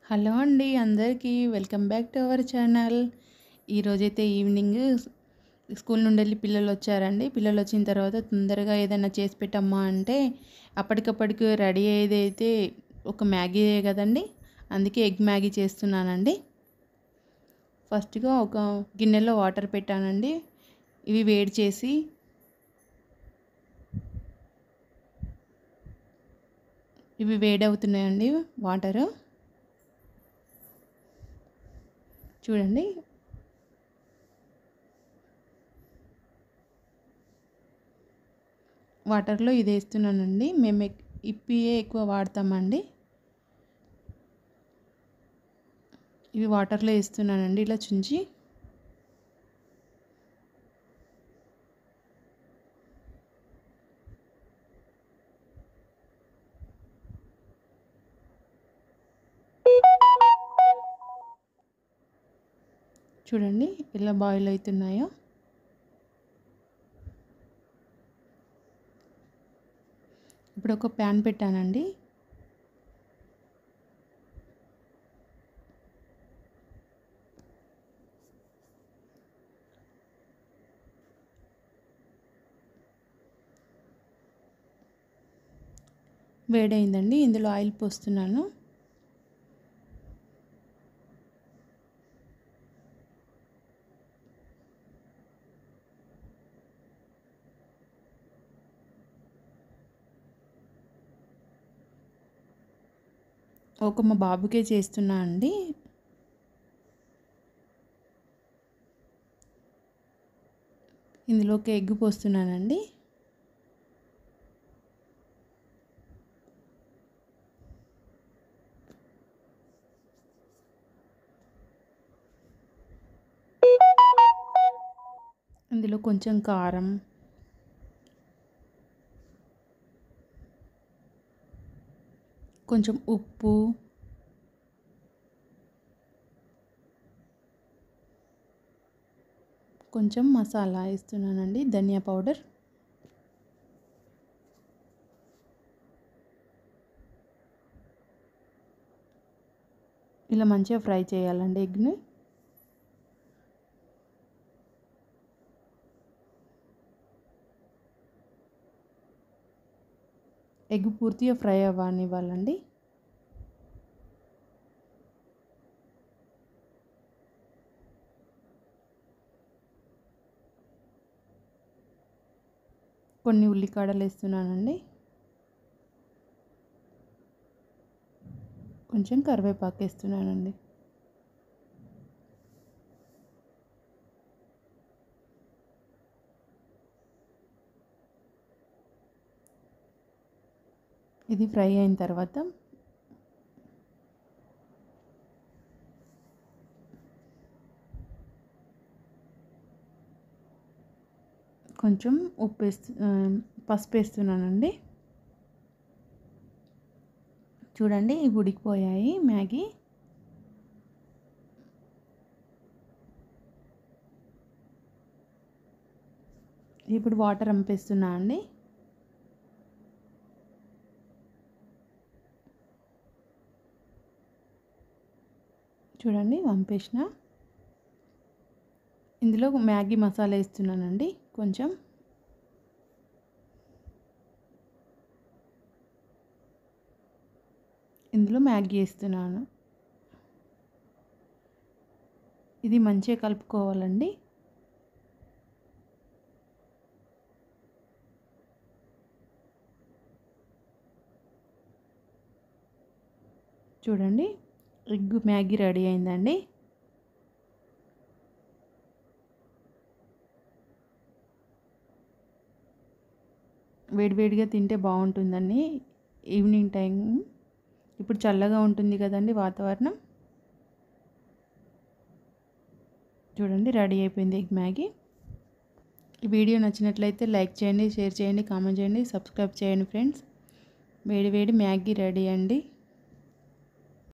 hello అండి అందరికీ welcome back to our channel ఈరోజైతే ఈవినింగ్ స్కూల్ నుండి వెళ్ళి పిల్లలు వచ్చారండి పిల్లలు వచ్చిన తర్వాత తొందరగా ఏదైనా చేసి పెట్టమ్మా అంటే అప్పటికప్పటికి రెడీ అయ్యేదైతే ఒక మ్యాగీ కదండి అందుకే ఎగ్ మ్యాగీ చేస్తున్నానండి ఫస్ట్గా ఒక గిన్నెలో వాటర్ పెట్టానండి ఇవి వేడి చేసి ఇవి వేడవుతున్నాయండి వాటరు చూడండి వాటర్లో ఇది వేస్తున్నానండి మేము ఎక్- ఇప్పియే ఎక్కువ వాడతామండి ఇవి వాటర్లో వేస్తున్నానండి ఇలా చుంచి చూడండి ఎలా బాయిల్ అవుతున్నాయో ఇప్పుడు ఒక ప్యాన్ పెట్టానండి వేడైందండి ఇందులో ఆయిల్ పోస్తున్నాను ఒక మా బాబుకే చేస్తున్నా అండి ఇందులోకి ఎగ్ పోస్తున్నానండి ఇందులో కొంచెం కారం కొంచెం ఉప్పు కొంచెం మసాలా వేస్తున్నానండి ధనియా పౌడర్ ఇలా మంచిగా ఫ్రై చేయాలండి ఎగ్ని ఎగ్ పూర్తిగా ఫ్రై అవ్వనివ్వాలండి కొన్ని ఉల్లికాడలు వేస్తున్నానండి కొంచెం కరివేపాకు వేస్తున్నానండి ఇది ఫ్రై అయిన తర్వాత కొంచెం ఉప్పు వేస్తు ఆ, పసుపు వేస్తున్నానండి చూడండి ఇవి ఉడికిపోయాయి మ్యాగీ ఇప్పుడు వాటర్ అంపేస్తున్నా అండి చూడండి పంపేసిన ఇందులో మ్యాగీ మసాలా వేస్తున్నానండి కొంచెం ఇందులో మ్యాగీ వేస్తున్నాను ఇది మంచిగా కలుపుకోవాలండి చూడండి ఎగ్ మ్యాగీ రెడీ అయిందండి వేడివేడిగా తింటే బాగుంటుందండి ఈవినింగ్ టైం ఇప్పుడు చల్లగా ఉంటుంది కదండి వాతావరణం చూడండి రెడీ అయిపోయింది ఎగ్ మ్యాగీ ఈ వీడియో నచ్చినట్లయితే లైక్ చేయండి షేర్ చేయండి కామెంట్ చేయండి సబ్స్క్రైబ్ చేయండి ఫ్రెండ్స్ వేడి వేడి మ్యాగీ రెడీ అండి